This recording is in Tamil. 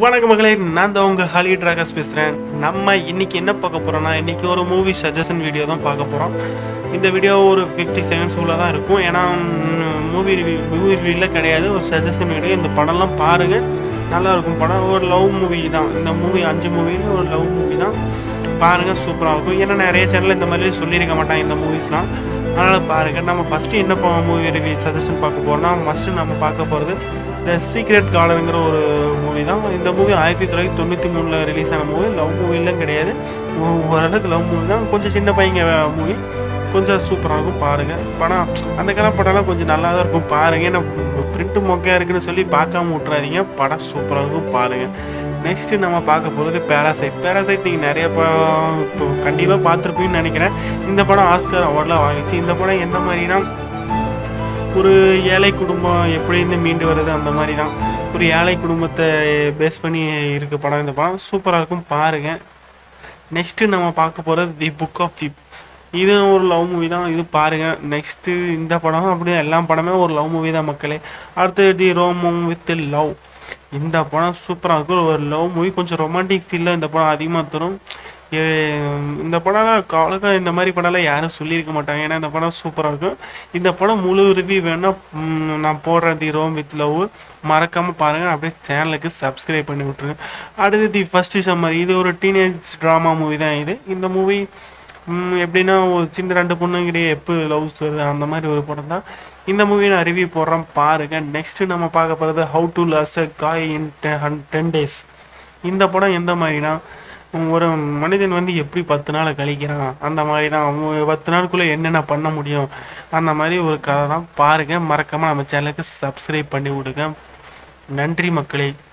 வணக்க மகளே நான் தான் உங்கள் ஹாலி ட்ராகஸ் பேசுகிறேன் நம்ம இன்னைக்கு என்ன பார்க்க போகிறோம்னா இன்னைக்கு ஒரு மூவி சஜஷன் வீடியோ தான் பார்க்க போகிறோம் இந்த வீடியோ ஒரு ஃபிஃப்டி செகண்ட்ஸ் உள்ள தான் இருக்கும் ஏன்னா மூவி ரிவ்யூ மூவி ரிவ்யூவில் கிடையாது ஒரு சஜஷன் வீடியோ இந்த படம்லாம் பாருங்கள் நல்லா இருக்கும் படம் ஒரு லவ் மூவி தான் இந்த மூவி அஞ்சு மூவியில் ஒரு லவ் மூவி தான் பாருங்கள் சூப்பராக இருக்கும் ஏன்னா நிறைய சேனல் இந்த மாதிரி சொல்லியிருக்க மாட்டாங்க இந்த மூவிஸ்லாம் அதனால் பாருங்கள் நம்ம ஃபஸ்ட்டு என்ன மூவி ரிவ்யூ சஜஷன் பார்க்க போகிறோம்னா ஃபஸ்ட்டு நம்ம பார்க்க போகிறது த சீக்ரெட் கார்டனுங்கிற ஒரு மூவி தான் இந்த மூவி ஆயிரத்தி தொள்ளாயிரத்தி தொண்ணூற்றி மூணில் ரிலீஸ் ஆன மூவி லவ் மூவிலாம் கிடையாது ஓ- ஓரளவுக்கு லவ் மூவி தான் கொஞ்சம் சின்ன பையங்க மூவி கொஞ்சம் சூப்பராக இருக்கும் பாருங்கள் படம் அந்த கால படம்லாம் கொஞ்சம் நல்லா தான் இருக்கும் பாருங்கள் ஏன்னா பிரிண்ட்டு மொக்கையாக இருக்குன்னு சொல்லி பார்க்காம விட்றாதீங்க படம் சூப்பராக இருக்கும் பாருங்கள் நெக்ஸ்ட்டு நம்ம பார்க்க போகிறது பேராசைட் பேராசைட் நீங்கள் நிறைய படம் இப்போ கண்டிப்பாக பார்த்துருப்பீங்கன்னு நினைக்கிறேன் இந்த படம் ஆஸ்கர் அவார்ட்லாம் வாங்கிச்சு இந்த படம் எந்த மாதிரினா ஒரு ஏழை குடும்பம் எப்படி இருந்து மீண்டு வருது அந்த மாதிரி தான் ஒரு ஏழை குடும்பத்தை பேஸ் பண்ணி இருக்க படம் இந்த படம் சூப்பராக இருக்கும் பாருங்கள் நெக்ஸ்ட்டு நம்ம பார்க்க போகிறது தி புக் ஆஃப் தி இது ஒரு லவ் மூவி தான் இது பாருங்கள் நெக்ஸ்ட்டு இந்த படம் அப்படியே எல்லா படமே ஒரு லவ் மூவி தான் மக்களே அடுத்து தி ரோமம் வித் லவ் இந்த படம் சூப்பராக இருக்கும் ஒரு லவ் மூவி கொஞ்சம் ரொமான்டிக் ஃபீலில் இந்த படம் அதிகமாக தரும் ஏ- இந்த படம்லாம் அவ்வளோக்கா இந்த மாதிரி படம்லாம் யாரும் சொல்லியிருக்க மாட்டாங்க ஏன்னா இந்த படம் சூப்பராக இருக்கும் இந்த படம் முழு ரிவ்யூ வேணால் நான் போடுறேன் தி ரோம் வித் லவ் மறக்காமல் பாருங்கள் அப்படியே சேனலுக்கு சப்ஸ்கிரைப் பண்ணி விட்ருங்க அடுத்து தி ஃபஸ்ட்டு சம்மர் இது ஒரு டீனேஜ் ட்ராமா மூவி தான் இது இந்த மூவி எப்படின்னா ஒரு சின்ன ரெண்டு பொண்ணுங்கிட்டே எப்போ லவ்ஸ் வருது அந்த மாதிரி ஒரு படம் தான் இந்த மூவி நான் ரிவ்யூ போடுறேன் பாருங்க நெக்ஸ்ட் நம்ம பார்க்க போகிறது ஹவு டு லாஸ் அ காய் இன் டென் டேஸ் இந்த படம் எந்த மாதிரினா ஒரு மனிதன் வந்து எப்படி பத்து நாளை கழிக்கிறான் அந்த மாதிரி தான் அவன் பத்து நாளுக்குள்ளே என்னென்ன பண்ண முடியும் அந்த மாதிரி ஒரு கதை தான் பாருங்கள் மறக்காமல் நம்ம சேனலுக்கு சப்ஸ்கிரைப் பண்ணி விடுங்க நன்றி மக்களே